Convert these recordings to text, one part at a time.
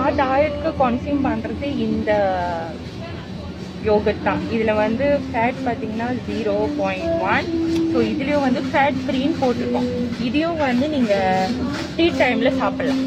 நான் டயட்க்கு கன்சியூம் பண்ணுறது இந்த யோகட் தான் இதில் வந்து ஃபேட் பார்த்தீங்கன்னா ஜீரோ பாயிண்ட் ஒன் ஸோ இதுலேயும் வந்து ஃபேட் ஃப்ரீன்னு போட்டிருக்கோம் இதையும் வந்து நீங்கள் டீ டைமில் சாப்பிடலாம்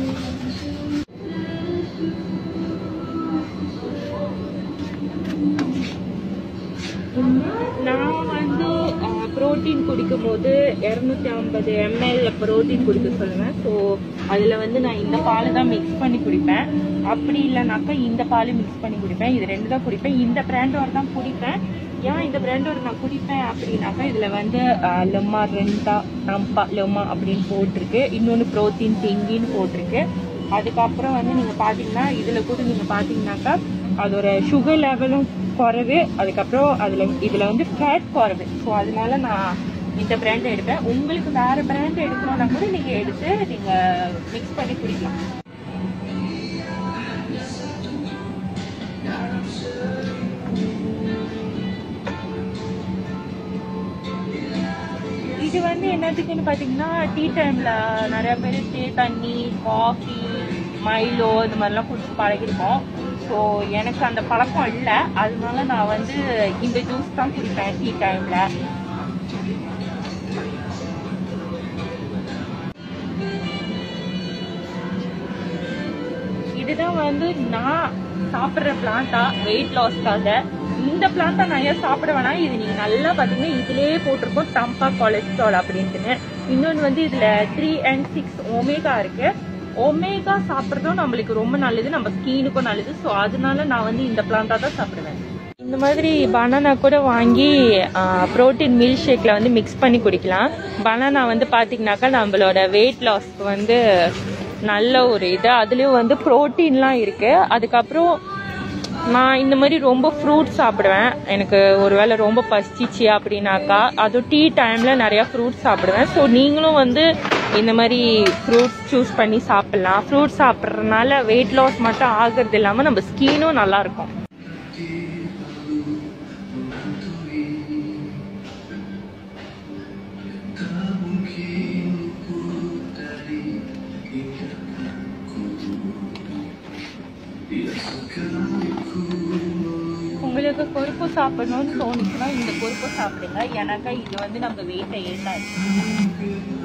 நான் வந்து ப்ரோட்டீன் குடிக்கும் போது இரநூத்தி ஐம்பது எம்எல் ப்ரோட்டீன் குடிக்க சொல்லுவேன் ஸோ அதில் வந்து நான் இந்த பாலை தான் மிக்ஸ் பண்ணி குடிப்பேன் அப்படி இல்லைனாக்கா இந்த பால் மிக்ஸ் பண்ணி குடிப்பேன் இது ரெண்டு தான் குடிப்பேன் இந்த பிராண்டோட தான் குடிப்பேன் ஏன் இந்த பிராண்டோட நான் குடிப்பேன் அப்படின்னாக்கா இதில் வந்து அஹ், லெம்மா ரெண்டா ரம்பா லெம்மா அப்படின்னு போட்டிருக்கு இன்னொன்று ப்ரோட்டீன் திங்கின்னு போட்டிருக்கு அதுக்கப்புறம் வந்து நீங்கள் பார்த்தீங்கன்னா இதில் கூட நீங்கள் பார்த்தீங்கன்னாக்கா அதோட சுகர் லெவலும் குறைவு அதுக்கப்புறம் அதில் இதில் வந்து ஃபேட் குறைவு ஸோ அதனால நான் இந்த பிராண்ட் எடுப்பேன் உங்களுக்கு வேற பிராண்ட் எடுக்கணும்னா கூட நீங்கள் எடுத்து நீங்கள் மிக்ஸ் பண்ணி குடிக்கலாம் இது வந்து என்னத்துக்குன்னு பார்த்தீங்கன்னா டீ டைமில் நிறைய பேர் டீ தண்ணி காஃபி மைலோ இந்த மாதிரிலாம் குடிச்சு பழகிருக்கோம் ஸோ எனக்கு அந்த பழக்கம் இல்லை அதனால நான் வந்து இந்த ஜூஸ் தான் குடிப்பேன் டீ டைமில் இதுதான் வந்து நான் சாப்பிட்ற பிளான்ட்டா வெயிட் லாஸ்க்காக இந்த பிளான்ட்டை நான் ஏன் சாப்பிட வேணாம் இது நீங்க நல்லா பாத்தீங்கன்னா இதுலயே போட்டிருக்கோம் டம்பா கொலஸ்ட்ரால் அப்படின்ட்டுன்னு இன்னொன்று வந்து இதுல த்ரீ அண்ட் சிக்ஸ் ஒமேகா இருக்கு ஒமேகா சாப்பிட்றதும் நம்மளுக்கு ரொம்ப நல்லது நம்ம ஸ்கினுக்கும் நல்லது ஸோ அதனால நான் வந்து இந்த பிளான்ட்டா தான் சாப்பிடுவேன் இந்த மாதிரி பனானா கூட வாங்கி ப்ரோட்டீன் மில்க் ஷேக்கில் வந்து மிக்ஸ் பண்ணி குடிக்கலாம் பனானா வந்து பார்த்தீங்கன்னாக்கா நம்மளோட வெயிட் லாஸ்க்கு வந்து நல்ல ஒரு இது அதுலேயும் வந்து ப்ரோட்டீன்லாம் இருக்குது அதுக்கப்புறம் நான் இந்த மாதிரி ரொம்ப ஃப்ரூட்ஸ் சாப்பிடுவேன் எனக்கு ஒருவேளை ரொம்ப பசிச்சிச்சு அப்படின்னாக்கா அதுவும் டீ டைமில் நிறையா ஃப்ரூட்ஸ் சாப்பிடுவேன் ஸோ நீங்களும் வந்து இந்த மாதிரி ஃப்ரூட்ஸ் சூஸ் பண்ணி சாப்பிட்லாம் ஃப்ரூட்ஸ் சாப்பிட்றதுனால வெயிட் லாஸ் மட்டும் ஆகிறது இல்லாமல் நம்ம ஸ்கினும் நல்லாயிருக்கும் உங்களுக்கு கொழுப்பு சாப்பிடணும்னு தோணுச்சுன்னா இந்த கொழுப்பு சாப்பிடுங்க ஏன்னாக்கா இது வந்து நம்ம வெயிட்டை ஏற்றாது